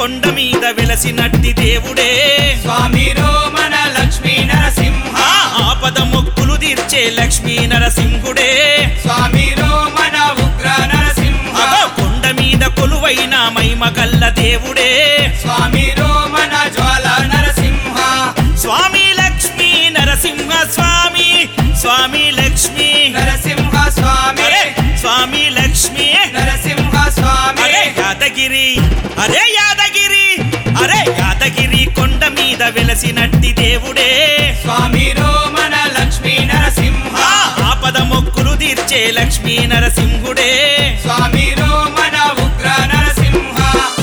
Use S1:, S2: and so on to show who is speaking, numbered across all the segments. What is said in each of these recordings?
S1: కొండ మీద వెలసినట్టి దేవుడే
S2: స్వామి రోమన లక్ష్మీ నరసింహ
S1: ఆ ఆపద మొక్కులు తీర్చే లక్ష్మీ నరసింహుడే
S2: స్వామి రోమన ఉగ్ర నరసింహ
S1: అగో కొండ మీద కొలువైన మైమగల్ల దేవుడే
S2: స్వామి రోమన జ్వాల నరసింహ
S1: స్వామి లక్ష్మీ నరసింహ స్వామి స్వామి లక్ష్మీ
S2: నరసింహ స్వామి
S1: అరే స్వామి లక్ష్మీ
S2: నరసింహ స్వామి
S1: అరే యాదగిరి అరే యాదగిరి అరే యాదగిరి కొండ మీద వెలసినట్టి దేవుడే
S2: స్వామి రోమన లక్ష్మీ నరసింహ
S1: ఆ ఆపద మొక్కులు తీర్చే లక్ష్మీ నరసింహుడే
S2: స్వామి రోమన ఉగ్ర నరసింహ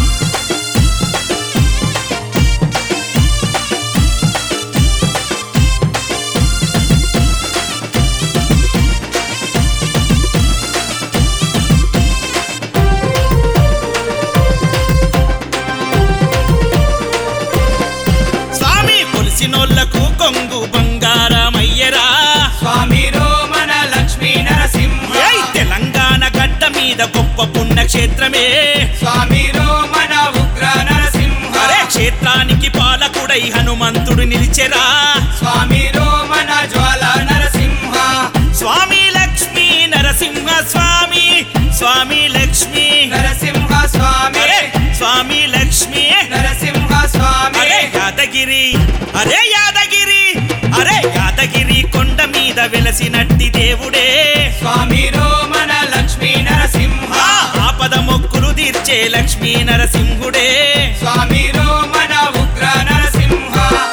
S1: స్వామి కొలిసినోళ్లకు కొంగు బంగారమయ్యరా
S2: స్వామి రోమన లక్ష్మీ నరసింహ
S1: ఏయ్ తెలంగాణ గడ్డ మీద గొప్ప పుణ్యక్షేత్రమే
S2: స్వామి రోమన ఉగ్ర నరసింహ
S1: అరే క్షేత్రానికి పాలకుడై హనుమంతుడు నిలిచెరా
S2: స్వామి రోమన జ్వాల నరసింహ
S1: స్వామి లక్ష్మీ నరసింహ స్వామి స్వామి లక్ష్మీ
S2: నరసింహ స్వామి
S1: అరే స్వామి లక్ష్మీ
S2: నరసింహ స్వామి
S1: అరే యాదగిరి అరే యాదగిరి అరే యాదగిరి కొండ మీద వెలసినట్టి దేవుడే
S2: స్వామి రోమన లక్ష్మీ నరసింహ
S1: ఆ ఆపద మొక్కులు తీర్చే లక్ష్మీ నరసింహుడే
S2: స్వామి రోమన ఉగ్ర నరసింహ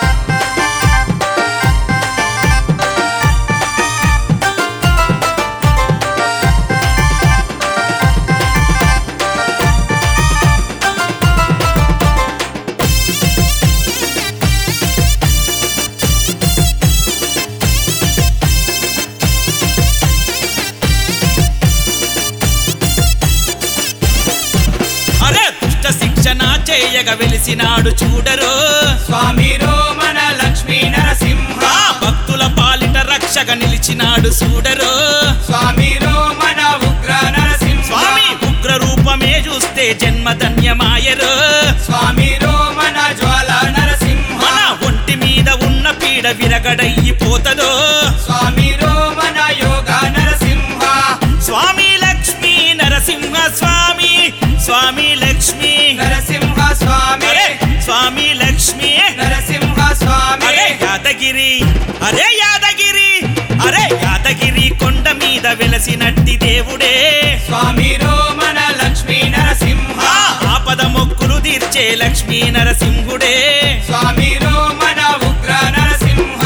S1: అరే దుష్ట శిక్షణ చేయగ వెలిసినాడు చూడరు
S2: స్వామి రోమన లక్ష్మీ నరసింహ
S1: ఆ భక్తుల పాలిట రక్షగా నిలిచినాడు చూడరు
S2: స్వామి రోమన ఉగ్ర నరసింహ
S1: స్వామి ఉగ్ర రూపమే చూస్తే జన్మధన్యమాయరు
S2: స్వామి రోమన జ్వాల నరసింహ
S1: మన ఒంటి మీద ఉన్న పీడ విరగడయ్యిపోతదో
S2: స్వామి రోమన యోగ నరసింహ
S1: స్వామి లక్ష్మీ నరసింహ స్వామి స్వామి లక్ష్మీ
S2: నరసింహ స్వామి
S1: అరే స్వామి లక్ష్మీ
S2: నరసింహ స్వామి
S1: అరే యాదగిరి అరే యాదగిరి అరే యాదగిరి కొండ మీద వెలసినట్టి దేవుడే
S2: స్వామి రోమన లక్ష్మీ నరసింహ
S1: ఆ ఆపద మొక్కులు తీర్చే లక్ష్మీ నరసింహుడే
S2: స్వామి రోమన ఉగ్ర నరసింహ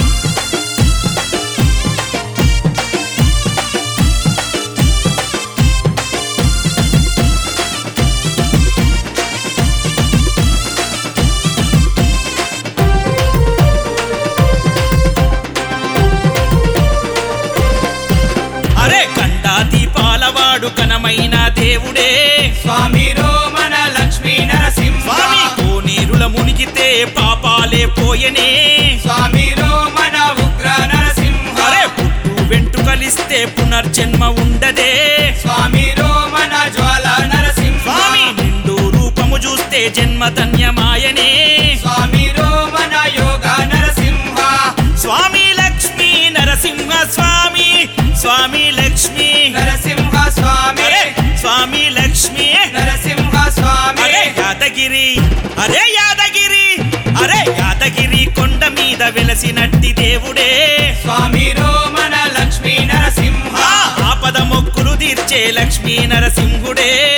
S1: అరే కండా దీపాలవాడు కనమైన దేవుడే
S2: స్వామి రోమన లక్ష్మీ నరసింహ
S1: స్వామి కోనీరుల మునిగితే పాపాలే పోయనే
S2: స్వామి రోమన ఉగ్ర నరసింహ
S1: అరే పుట్టు వెంట్రుకలిస్తే పునర్జన్మ ఉండదే
S2: స్వామి రోమన జ్వాల నరసింహ
S1: స్వామి నిండు రూపము చూస్తే జన్మ ధన్యమాయనే
S2: స్వామి రోమన యోగ నరసింహ
S1: స్వామి లక్ష్మీ నరసింహ స్వామి స్వామి లక్ష్మీ
S2: నరసింహ స్వామి
S1: అరే స్వామి లక్ష్మీ
S2: నరసింహ స్వామి
S1: అరే యాదగిరి అరే యాదగిరి అరే యాదగిరి కొండ మీద వెలసినట్టి దేవుడే
S2: స్వామి రోమన లక్ష్మీ నరసింహ
S1: ఆ ఆపద మొక్కులు తీర్చే లక్ష్మీ నరసింహుడే